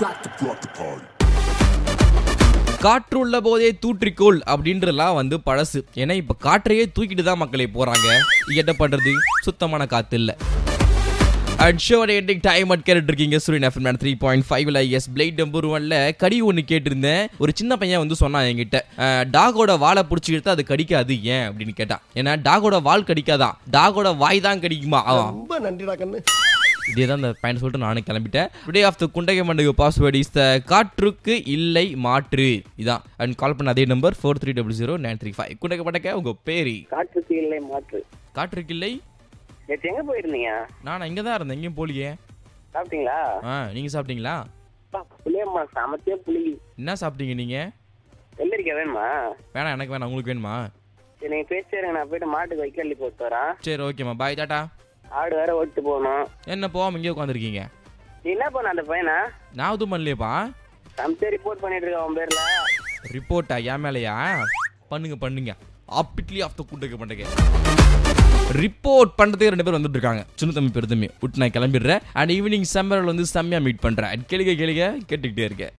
got to rock the party. காற்றுள்ள போதே தூற்றிக்கோள் அப்படின்றலாம் வந்து பழசு ஏன்னா இப்ப காற்றையே தூக்கிட்டு தான் மக்களை போறாங்க இது என்ன பண்றது சுத்தமான காத்து இல்ல அண்ட் ஷோட எண்டிங் டைம் அட் கேட்டு இருக்கீங்க சூரியன் எஃப்எம் த்ரீ பாயிண்ட் ஃபைவ்ல எஸ் பிளேட் நம்பர் ஒன்ல கடி ஒன்று கேட்டிருந்தேன் ஒரு சின்ன பையன் வந்து சொன்னான் என்கிட்ட டாகோட வாலை பிடிச்சி எடுத்து அது கடிக்காது ஏன் அப்படின்னு கேட்டான் ஏன்னா டாகோட வால் கடிக்காதான் டாகோட வாய் தான் கடிக்குமா அவன் ரொம்ப நன்றிடா கண்ணு இதே தான் அந்த பயன் சொல்லிட்டு நானும் கிளம்பிட்டேன் டுடே ஆஃப் த குண்டகை மண்டகு பாஸ்வேர்ட் இஸ் த காற்றுக்கு இல்லை மாற்று இதான் அண்ட் கால் பண்ண அதே number four three double zero nine three five குண்டகை பட்டக்க உங்க பேரி காற்றுக்கு இல்லை மாற்று காற்றுக்கு இல்லை நேற்று எங்க போயிருந்தீங்க நான் இங்கே தான் இருந்தேன் எங்கேயும் போலியே சாப்பிட்டீங்களா ஆ நீங்க சாப்பிட்டீங்களா அப்பா, புளியம்மா சமத்தியே புளி என்ன சாப்பிட்டீங்க நீங்க வெள்ளரிக்காய் வேணுமா வேணாம் எனக்கு வேணாம் உங்களுக்கு வேணுமா சரி நீங்க பேசிடுங்க நான் போயிட்டு மாட்டுக்கு வைக்கல்லி போட்டு வரேன் சரி ஓகேம்மா பாய் டாட்டா ஆடு வேற ஓட்டு போகணும் என்ன போகாம இங்கே உட்காந்துருக்கீங்க நீ என்ன பண்ண அந்த பையனை நான் எதுவும் பண்ணலையேப்பா சமத்தே ரிப்போர்ட் பண்ணிட்டு இருக்க அவன் பேர்ல ரிப்போர்ட்டா என் மேலையா பண்ணுங்க பண்ணுங்க அப்பிட்லி ஆஃப் த குண்டகை பண்டகை ரிப்போர்ட் பண்றதுக்கு ரெண்டு பேர் வந்துட்டு இருக்காங்க சின்ன தம்பி பெருதம்பி விட்டு நான் கிளம்பிடுறேன் அண்ட் ஈவினிங் சம்மரில் வந்து செம்மையா மீட் பண்றேன் கேளுக கேளுக கேட்டுக்கிட்டே இருக்கேன்